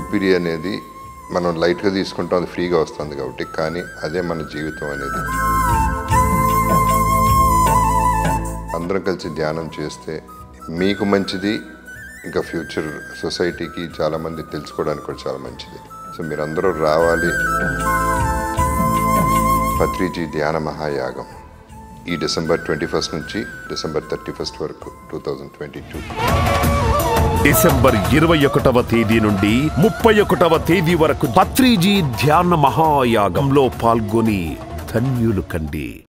ఊపిరి అనేది మనం లైట్గా తీసుకుంటాం అది ఫ్రీగా వస్తుంది కాబట్టి కానీ అదే మన జీవితం అనేది అందరం కలిసి ధ్యానం చేస్తే మీకు మంచిది ఇంకా ఫ్యూచర్ సొసైటీకి చాలామంది తెలుసుకోవడానికి కూడా చాలా మంచిది సో మీరందరూ రావాలి పత్రిజీ ధ్యాన మహాయాగం ఈ డిసెంబర్ ట్వంటీ ఫస్ట్ నుంచి డిసెంబర్ థర్టీ ఫస్ట్ వరకు two thousand twenty two December ఇరవై ఒకటవ తేదీ నుండి ముప్పై ఒకటవ తేదీ వరకు పత్రిజీ ధ్యాన మహాయాగంలో పాల్గొని ధన్యులు కండి